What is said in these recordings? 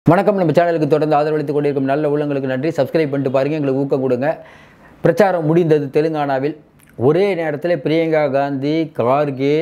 வணக்கம் நம்ம சேனலுக்கு தொடர்ந்து ஆதரவளித்துக் கொண்டிருக்கும் நல்ல உள்ளங்களுக்கு நன்றி சப்ஸ்கிரைப் பண்ணிட்டு பாருங்கள் எங்களுக்கு ஊக்கம் கொடுங்க பிரச்சாரம் முடிந்தது தெலுங்கானாவில் ஒரே நேரத்தில் பிரியங்கா காந்தி கார்கே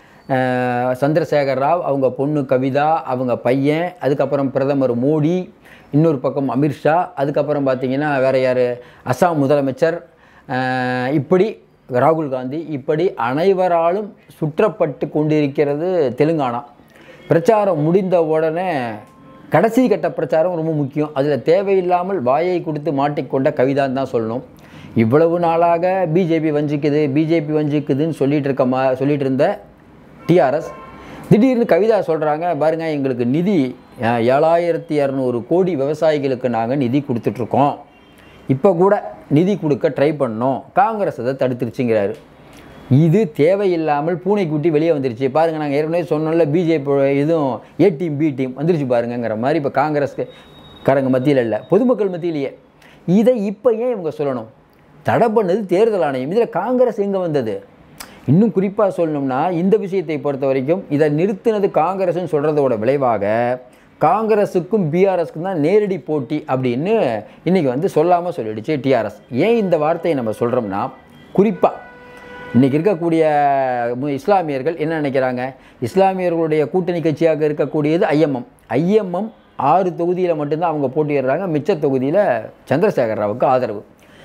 அஹ், சந்திரசேகர் ராவ் அவங்க பொண்ணு கவிதா அவங்க பையன் அதுக்கப்புறம் பிரதமர் மோடி இன்னொரு பக்கம் அமித்ஷா அதுக்கப்புறம் பார்த்தீங்கன்னா வேற யார் அஸ்ஸாம் முதலமைச்சர் அஹ், இப்படி ராகுல் காந்தி இப்படி அனைவராலும் சுற்றப்பட்டு கொண்டிருக்கிறது தெலுங்கானா பிரச்சாரம் முடிந்த உடனே கடைசி கட்ட பிரச்சாரம் ரொம்ப முக்கியம் அதில் தேவையில்லாமல் வாயை கொடுத்து மாட்டிக்கொண்ட கவிதான்னு தான் சொல்லணும் இவ்வளவு நாளாக பிஜேபி வஞ்சிக்குது பிஜேபி வஞ்சிக்குதுன்னு சொல்லிட்டு இருக்க மா சொல்லிட்டு இருந்த டிஆர்எஸ் திடீர்னு கவிதா சொல்கிறாங்க பாருங்க எங்களுக்கு நிதி அஹ், ஏழாயிரத்தி இரநூறு கோடி விவசாயிகளுக்கு நாங்கள் நிதி கொடுத்துட்ருக்கோம் இப்போ கூட நிதி கொடுக்க ட்ரை பண்ணோம் காங்கிரஸ் அதை தடுத்துருச்சுங்கிறாரு இது தேவையில்லாமல் பூனைக்குட்டி வெளியே வந்துருச்சு பாருங்கள் நாங்கள் ஏற்கனவே சொன்னோம்ல பிஜேபி இதுவும் ஏ டீம் பி டீம் வந்துருச்சு பாருங்கங்கிற மாதிரி இப்போ காங்கிரஸ்க்கு காரங்க மத்தியில் இல்லை பொதுமக்கள் மத்தியிலேயே இதை இப்போ ஏன் இவங்க சொல்லணும் தடை பண்ணது தேர்தல் ஆணையம் இதில் காங்கிரஸ் எங்கே வந்தது இன்னும் குறிப்பாக சொல்லணும்னா இந்த விஷயத்தை பொறுத்த வரைக்கும் இதை நிறுத்தினது காங்கிரஸ்னு சொல்கிறதோட விளைவாக காங்கிரஸுக்கும் பிஆர்எஸ்க்கும் தான் நேரடி போட்டி அப்படின்னு இன்றைக்கி வந்து சொல்லாமல் சொல்லிடுச்சு டிஆர்எஸ் ஏன் இந்த வார்த்தையை நம்ம சொல்கிறோம்னா குறிப்பாக இன்றைக்கி இருக்கக்கூடிய மு- இஸ்லாமியர்கள் என்ன நினைக்கிறாங்க இஸ்லாமியர்களுடைய கூட்டணி கட்சியாக இருக்கக்கூடியது ஐஎம்எம் ஐஎம்எம் ஆறு தொகுதியில் மட்டும்தான் அவங்க போட்டியிடுறாங்க மிச்ச தொகுதியில் சந்திரசேகர் ராவுக்கு ஆதரவு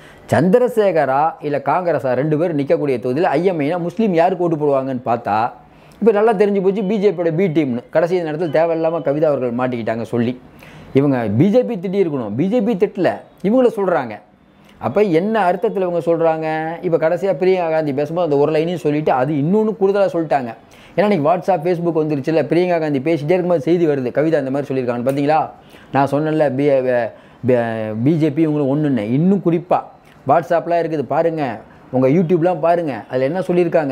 சந்திரசேகரா இல்லை காங்கிரஸா ரெண்டு பேர் நிற்கக்கூடிய தொகுதியில் ஐஎம்ஐனா முஸ்லீம் யாருக்கு ஓட்டு போடுவாங்கன்னு பார்த்தா இப்போ நல்லா தெரிஞ்சு போச்சு பிஜேபியோட பி டீம்னு கடைசி நேரத்தில் தேவையில்லாமல் கவிதா அவர்கள் மாட்டிக்கிட்டாங்க சொல்லி இவங்க பிஜேபி திட்டி இருக்கணும் பிஜேபி திட்டல இவங்கள சொல்கிறாங்க அப்போ என்ன அர்த்தத்தில் இவங்க சொல்கிறாங்க இப்போ கடைசியாக பிரியங்கா காந்தி பேசும்போது அந்த ஒரு லைனையும் சொல்லிவிட்டு அது இன்னொன்று கூடுதலாக சொல்லிட்டாங்க ஏன்னா இன்றைக்கி வாட்ஸ்அப் ஃபேஸ்புக் வந்துருச்சுல்ல பிரியங்கா காந்தி பேசிட்டே இருக்கும்போது செய்தி வருது கவிதா அந்த மாதிரி சொல்லியிருக்காங்க பார்த்தீங்களா நான் சொன்னேன்ல பி பிஜேபி இவங்களும் ஒன்றுன்னு இன்னும் குறிப்பாக வாட்ஸ்அப்லாம் இருக்குது பாருங்கள் உங்கள் யூடியூப்லாம் பாருங்கள் அதில் என்ன சொல்லியிருக்காங்க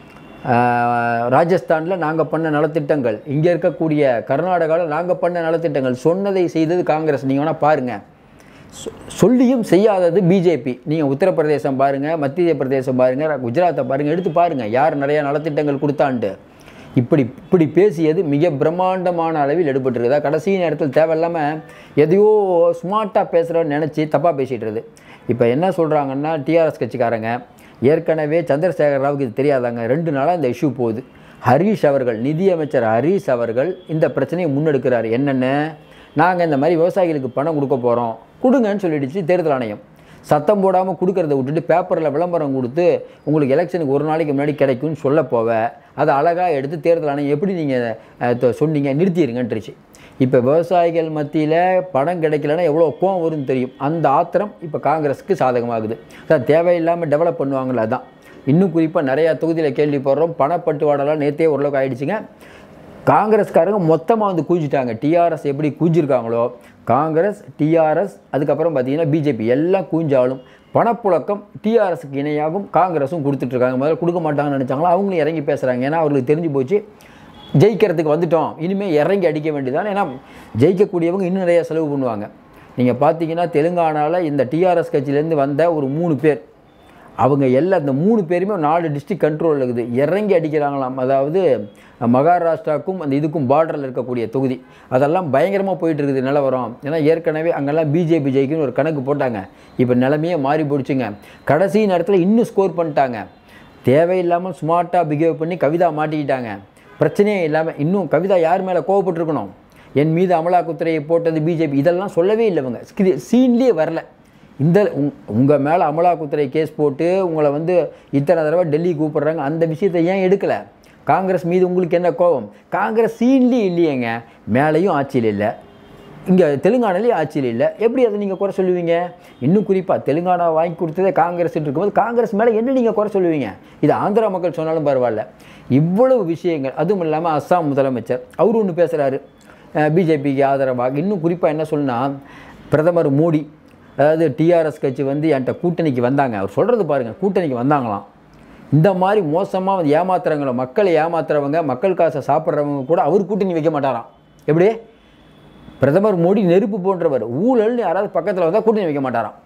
ராஜஸ்தானில் நாங்கள் பண்ண நலத்திட்டங்கள் இங்கே இருக்கக்கூடிய கர்நாடகாவில் நாங்கள் பண்ண நலத்திட்டங்கள் சொன்னதை செய்தது காங்கிரஸ் நீங்கள் வேணால் பாருங்கள் சொ- சொல்லியும் செய்யாதது பிஜேபி நீங்கள் உத்தரப்பிரதேசம் பாருங்கள் மத்திய பிரதேசம் பாருங்கள் குஜராத்தை பாருங்கள் எடுத்து பாருங்கள் யார் நிறையா நலத்திட்டங்கள் கொடுத்தான்ட்டு இப்படி இப்படி பேசியது மிக பிரம்மாண்டமான அளவில் எடுபட்டிருக்குதா கடைசி நேரத்தில் தேவையில்லாமல் எதையோ ஸ்மார்ட்டாக பேசுகிறோன்னு நினச்சி தப்பாக பேசிகிட்டு இப்போ என்ன சொல்கிறாங்கன்னா டிஆர்எஸ் கட்சிக்காரங்க ஏற்கனவே சந்திரசேகர் ராவுக்கு இது தெரியாதாங்க ரெண்டு நாளாக இந்த இஷ்யூ போகுது ஹரீஷ் அவர்கள் நிதியமைச்சர் ஹரீஷ் அவர்கள் இந்த பிரச்சனையை முன்னெடுக்கிறார் என்னென்ன நாங்கள் இந்த மாதிரி விவசாயிகளுக்கு பணம் கொடுக்க போகிறோம் கொடுங்கன்னு சொல்லிடுச்சு தேர்தல் ஆணையம் சத்தம் போடாமல் கொடுக்கறத விட்டுட்டு பேப்பரில் விளம்பரம் கொடுத்து உங்களுக்கு எலெக்ஷனுக்கு ஒரு நாளைக்கு முன்னாடி கிடைக்கும்னு சொல்ல போவ அதை அழகாக எடுத்து தேர்தல் ஆணையம் எப்படி நீங்கள் சொன்னீங்க நிறுத்திடுங்கன்றுச்சு இப்போ விவசாயிகள் மத்தியில் பணம் கிடைக்கலன்னா எவ்வளோ கோவம் வரும்னு தெரியும் அந்த ஆத்திரம் இப்போ காங்கிரஸுக்கு சாதகமாகுது அதான் தேவையில்லாமல் டெவலப் பண்ணுவாங்களே அதான் இன்னும் குறிப்பாக நிறையா தொகுதியில் கேள்விப்படுறோம் பணப்பட்டுவாடெல்லாம் நேற்றே ஓரளவுக்கு ஆயிடுச்சுங்க காங்கிரஸ்காரங்க மொத்தமாக வந்து கூஞ்சிட்டாங்க டிஆர்எஸ் எப்படி கூஞ்சிருக்காங்களோ காங்கிரஸ் டிஆர்எஸ் அதுக்கப்புறம் பார்த்தீங்கன்னா பிஜேபி எல்லாம் கூஞ்சாலும் பணப்புழக்கம் டிஆர்எஸ்க்கு இணையாகவும் காங்கிரஸும் கொடுத்துட்ருக்காங்க முதல்ல கொடுக்க மாட்டாங்கன்னு நினச்சாங்களோ அவங்களும் இறங்கி பேசுகிறாங்க ஏன்னா அவங்களுக்கு தெரிஞ்சு போச்சு ஜெயிக்கிறதுக்கு வந்துட்டோம் இனிமேல் இறங்கி அடிக்க வேண்டியதான் ஏன்னா ஜெயிக்கக்கூடியவங்க இன்னும் நிறைய செலவு பண்ணுவாங்க நீங்கள் பார்த்தீங்கன்னா தெலுங்கானாவில் இந்த டிஆர்எஸ் கட்சியிலேருந்து வந்த ஒரு மூணு பேர் அவங்க எல்லா இந்த மூணு பேருமே நாலு டிஸ்ட்ரிக்ட் கண்ட்ரோலில் இருக்குது இறங்கி அடிக்கிறாங்களாம் அதாவது மகாராஷ்டிராவுக்கும் அந்த இதுக்கும் பார்டரில் இருக்கக்கூடிய தொகுதி அதெல்லாம் பயங்கரமாக போயிட்டு இருக்குது நிலவரம் ஏன்னா ஏற்கனவே அங்கெல்லாம் பிஜேபி ஜெயிக்குன்னு ஒரு கணக்கு போட்டாங்க இப்போ நிலைமையே மாறி போயிடுச்சுங்க கடைசி நேரத்தில் இன்னும் ஸ்கோர் பண்ணிட்டாங்க தேவையில்லாமல் ஸ்மார்ட்டாக பிஹேவ் பண்ணி கவிதா மாட்டிக்கிட்டாங்க பிரச்சனையே இல்லாமல் இன்னும் கவிதா யார் மேலே கோவப்பட்டிருக்கணும் என் மீது அமலாக்கத்துறையை போட்டது பிஜேபி இதெல்லாம் சொல்லவே இல்லை இவங்க சீன்லேயே வரல இந்த உங்கள் மேலே அமலாக்கத்துறை கேஸ் போட்டு உங்களை வந்து இத்தனை தடவை டெல்லி கூப்பிடுறாங்க அந்த விஷயத்தை ஏன் எடுக்கலை காங்கிரஸ் மீது உங்களுக்கு என்ன கோபம் காங்கிரஸ் சீன்லேயே இல்லையேங்க மேலேயும் ஆட்சியில் இல்லை இங்கே தெலுங்கானாலேயும் ஆட்சியில் இல்லை எப்படி அதை நீங்கள் குறை சொல்லுவீங்க இன்னும் குறிப்பாக தெலுங்கானா வாங்கி கொடுத்ததே காங்கிரஸ் இருக்கும்போது காங்கிரஸ் மேலே என்ன நீங்கள் குறை சொல்லுவீங்க இது ஆந்திரா மக்கள் சொன்னாலும் பரவாயில்ல இவ்வளவு விஷயங்கள் அதுவும் இல்லாமல் அஸ்ஸாம் முதலமைச்சர் அவர் ஒன்று பேசுகிறாரு பிஜேபிக்கு ஆதரவாக இன்னும் குறிப்பாக என்ன சொல்லுனா பிரதமர் மோடி அதாவது டிஆர்எஸ் கட்சி வந்து என்கிட்ட கூட்டணிக்கு வந்தாங்க அவர் சொல்கிறது பாருங்கள் கூட்டணிக்கு வந்தாங்களாம் இந்த மாதிரி மோசமாக வந்து ஏமாத்துறவங்கள மக்களை ஏமாத்துறவங்க மக்கள் காசை சாப்பிட்றவங்க கூட அவர் கூட்டணி வைக்க மாட்டாராம் எப்படி பிரதமர் மோடி நெருப்பு போன்றவர் ஊழல்னு யாராவது பக்கத்தில் வந்தால் கூட்டணி வைக்க மாட்டாராம்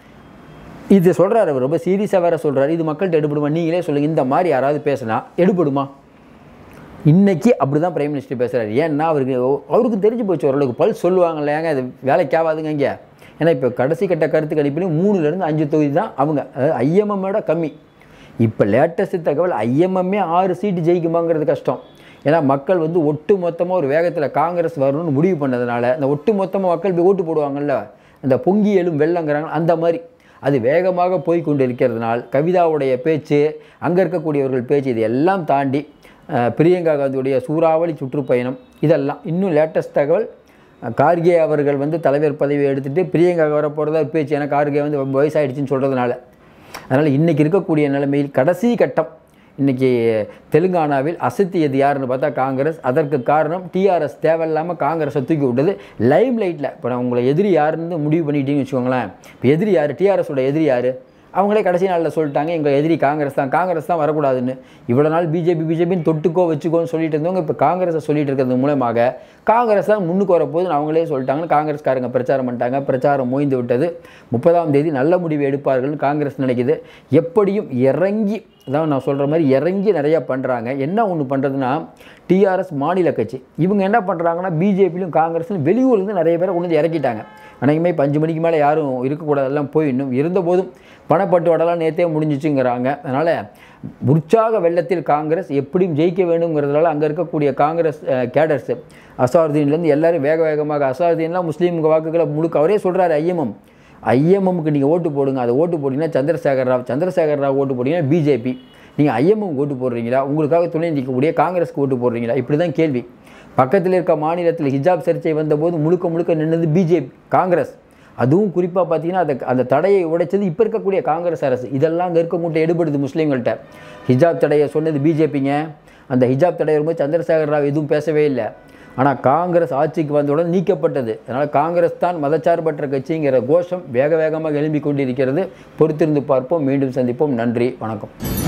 இது சொல்கிறாரு அவர் ரொம்ப சீரியஸாக வேறு சொல்கிறாரு இது மக்கள்கிட்ட எடுபடுமா நீங்களே சொல்லுங்கள் இந்த மாதிரி யாராவது பேசினா எடுபடுமா இன்னைக்கு அப்படி தான் பிரைம் மினிஸ்டர் பேசுகிறாரு ஏன்னா அவருக்கு அவருக்கு தெரிஞ்சு போச்சு ஓரளவுக்கு பல் சொல்லுவாங்கல்ல ஏங்க இது வேலைக்கு ஆகாதுங்க இங்கே ஏன்னா இப்போ கடைசி கட்ட கருத்து கணிப்பிலையும் மூணுலேருந்து அஞ்சு தொகுதி தான் அவங்க அதாவது ஐஎம்எம்மோட கம்மி இப்போ லேட்டஸ்ட் தகவல் ஐஎம்எம்மே ஆறு சீட்டு ஜெயிக்குமாங்கிறது கஷ்டம் ஏன்னா மக்கள் வந்து ஒட்டு மொத்தமாக ஒரு வேகத்தில் காங்கிரஸ் வரணும்னு முடிவு பண்ணதுனால இந்த ஒட்டு மொத்தமாக மக்கள் போய் ஓட்டு போடுவாங்கல்ல அந்த பொங்கி எழும் வெள்ளங்கிறாங்க அந்த மாதிரி அது வேகமாக போய் கொண்டு இருக்கிறதுனால் கவிதாவுடைய பேச்சு அங்கே இருக்கக்கூடியவர்கள் பேச்சு இது எல்லாம் தாண்டி அஹ், பிரியங்கா காந்தியுடைய சூறாவளி சுற்றுப்பயணம் இதெல்லாம் இன்னும் லேட்டஸ்ட் தகவல் அஹ், கார்கே அவர்கள் வந்து தலைவர் பதவியை எடுத்துட்டு பிரியங்கா வர போகிறதா பேச்சு ஏன்னா கார்கே வந்து ரொம்ப வயசாயிடுச்சுன்னு சொல்கிறதுனால அதனால் இன்றைக்கி இருக்கக்கூடிய நிலைமையில் கடைசி கட்டம் இன்றைக்கி தெலுங்கானாவில் அசத்தியது யாருன்னு பார்த்தா காங்கிரஸ் அதற்கு காரணம் டிஆர்எஸ் தேவையில்லாமல் காங்கிரஸை தூக்கி விட்டது லைம் லைட்டில் இப்போ நான் உங்களை எதிரி யாருன்னு முடிவு பண்ணிட்டீங்கன்னு வச்சுக்கோங்களேன் இப்போ எதிரி யார் டிஆர்எஸோட எதிரி யார் அவங்களே கடைசி நாளில் சொல்லிட்டாங்க எங்கள் எதிரி காங்கிரஸ் தான் காங்கிரஸ் தான் வரக்கூடாதுன்னு இவ்வளோ நாள் பிஜேபி பிஜேபின்னு தொட்டுக்கோ வச்சுக்கோன்னு சொல்லிட்டு இருந்தவங்க இப்போ காங்கிரஸை சொல்லிட்டு இருக்கிறது மூலமாக காங்கிரஸ் தான் முன்னுக்கு வரப்போகுதுன்னு அவங்களே சொல்லிட்டாங்கன்னு காங்கிரஸ்காரங்க பிரச்சாரம் பண்ணிட்டாங்க பிரச்சாரம் மோய்ந்து விட்டது முப்பதாம் தேதி நல்ல முடிவு எடுப்பார்கள்னு காங்கிரஸ் நினைக்குது எப்படியும் இறங்கி அதான் நான் சொல்கிற மாதிரி இறங்கி நிறையா பண்ணுறாங்க என்ன ஒன்று பண்ணுறதுன்னா டிஆர்எஸ் மாநில கட்சி இவங்க என்ன பண்ணுறாங்கன்னா பிஜேபியிலும் காங்கிரஸ்லையும் வெளியூர்லேருந்து நிறைய பேரை கொண்டு வந்து இறக்கிட்டாங்க அனைக்குமே இப்போ அஞ்சு மணிக்கு மேலே யாரும் இருக்கக்கூடாதெல்லாம் போய் இன்னும் இருந்தபோதும் பணப்பட்டுவாடெல்லாம் நேற்றே முடிஞ்சிச்சுங்கிறாங்க அதனால் உற்சாக வெள்ளத்தில் காங்கிரஸ் எப்படியும் ஜெயிக்க வேணுங்கிறதுனால அங்கே இருக்கக்கூடிய காங்கிரஸ் கேடர்ஸு அசாருதீன்லேருந்து எல்லாரும் வேக வேகமாக அசாருதீன்லாம் முஸ்லீம் வாக்குகளை முழுக்க அவரே சொல்கிறாரு ஐஎம்எம் ஐஎம்எம்க்கு நீங்கள் ஓட்டு போடுங்க அதை ஓட்டு போட்டிங்கன்னா சந்திரசேகர் ராவ் சந்திரசேகர் ராவ் ஓட்டு போட்டிங்கன்னா பிஜேபி நீங்கள் ஐஎம்எம் ஓட்டு போடுறீங்களா உங்களுக்காக துணை நிற்கக்கூடிய காங்கிரஸ்க்கு ஓட்டு போடுறீங்களா இப்படி தான் கேள்வி பக்கத்தில் இருக்க மாநிலத்தில் ஹிஜாப் சர்ச்சை வந்தபோது முழுக்க முழுக்க நின்னது பிஜேபி காங்கிரஸ் அதுவும் குறிப்பாக பார்த்தீங்கன்னா அந்த அந்த தடையை உடைச்சது இப்போ இருக்கக்கூடிய காங்கிரஸ் அரசு இதெல்லாம் அங்கே இருக்க மூட்டை எடுபடுது முஸ்லீம்கள்ட்ட ஹிஜாப் தடையை சொன்னது பிஜேபிங்க அந்த ஹிஜாப் தடை வரும்போது சந்திரசேகர் ராவ் எதுவும் பேசவே இல்லை ஆனால் காங்கிரஸ் ஆட்சிக்கு வந்தவுடன் நீக்கப்பட்டது அதனால் காங்கிரஸ் தான் மதச்சார்பற்ற கட்சிங்கிற கோஷம் வேக வேகமாக எழும்பிக் கொண்டிருக்கிறது பொறுத்திருந்து பார்ப்போம் மீண்டும் சந்திப்போம் நன்றி வணக்கம்